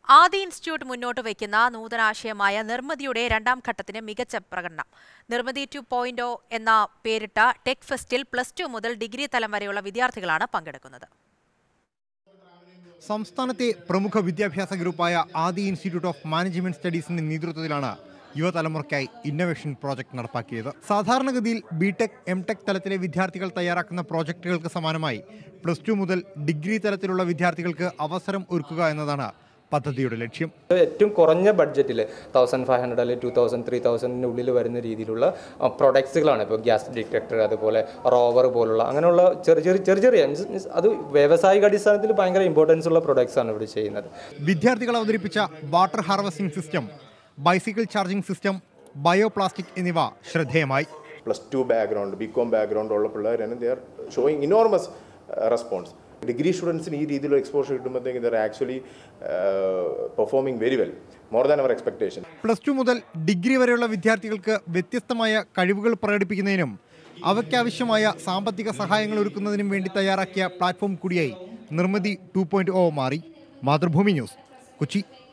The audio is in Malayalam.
ആദി ഇൻസ്റ്റിറ്റ്യൂട്ട് മുന്നോട്ട് വയ്ക്കുന്ന നൂതനാശയമായ നിർമ്മിതിയുടെ രണ്ടാം ഘട്ടത്തിന് മികച്ച പ്രകടനം നിർമ്മിതി ടു പോയിന്റ് എന്ന പേരിട്ട ടെക് ഫെസ്റ്റിൽ പ്ലസ് ടു മുതൽ ഡിഗ്രി തലം വരെയുള്ള വിദ്യാർത്ഥികളാണ് പങ്കെടുക്കുന്നത് സംസ്ഥാനത്തെ പ്രമുഖ വിദ്യാഭ്യാസ ഗ്രൂപ്പായ ആദി ഇൻസ്റ്റിറ്റ്യൂട്ട് ഓഫ് മാനേജ്മെന്റ് സ്റ്റഡീസിന്റെ നേതൃത്വത്തിലാണ് യുവതലമുറയ്ക്കായി ഇന്നൊവേഷൻ പ്രോജക്ട് നടപ്പാക്കിയത് സാധാരണഗതിയിൽ ബിടെക് എം ടെക് തലത്തിലെ വിദ്യാർത്ഥികൾ തയ്യാറാക്കുന്ന പ്രോജക്റ്റുകൾക്ക് സമാനമായി പ്ലസ് ടു മുതൽ ഡിഗ്രി തലത്തിലുള്ള വിദ്യാർത്ഥികൾക്ക് അവസരം ഒരുക്കുക എന്നതാണ് പദ്ധതിയുടെ ലക്ഷ്യം ഏറ്റവും കുറഞ്ഞ ബഡ്ജറ്റിൽ തൗസൻഡ് ഫൈവ് ഹൺഡ്രഡ് അല്ലെങ്കിൽ ടു തൗസൻഡ് ത്രീ തൗസൻഡിൻ്റെ ഉള്ളിൽ വരുന്ന രീതിയിലുള്ള പ്രൊഡക്ട്സുകളാണ് ഇപ്പോൾ ഗ്യാസ് ഡിറ്റക്ടർ അതുപോലെ റോവർ പോലുള്ള അങ്ങനെയുള്ള ചെറിയ ചെറിയ ചെറിയ ചെറിയ means അത് വ്യാവസായിക അടിസ്ഥാനത്തിൽ ഭയങ്കര ഇമ്പോർട്ടൻസ് ഉള്ള പ്രൊഡക്ട്സ് ആണ് ഇവിടെ ചെയ്യുന്നത് വിദ്യാർത്ഥികൾ അവതരിപ്പിച്ച water harvesting system bicycle charging system bioplastic എന്നിവ ശ്രദ്ധേയമായി plus two background B com background ഉള്ള പിള്ളേരാണ് they are showing enormous response degree സ്റ്റുഡൻസിന് ഈ രീതിയിലുള്ള എക്സ്പോഷർ കിട്ടുമ്പോഴത്തേക്ക് they're actually performing very well more than our expectation plus two മുതൽ ഡിഗ്രി വരെയുള്ള വിദ്യാർത്ഥികൾക്ക് വ്യത്യസ്തമായ കഴിവുകൾ പ്രകടിപ്പിക്കുന്നതിനും അവയ്ക്കാവശ്യമായ സാമ്പത്തിക സഹായങ്ങൾ ഒരുക്കുന്നതിനും വേണ്ടി തയ്യാറാക്കിയ പ്ലാറ്റ്ഫോം കൂടിയായി നിർമ്മിതി ടു പോയിന്റ് ഒ മാറി മാതൃഭൂമി ന്യൂസ് കൊച്ചി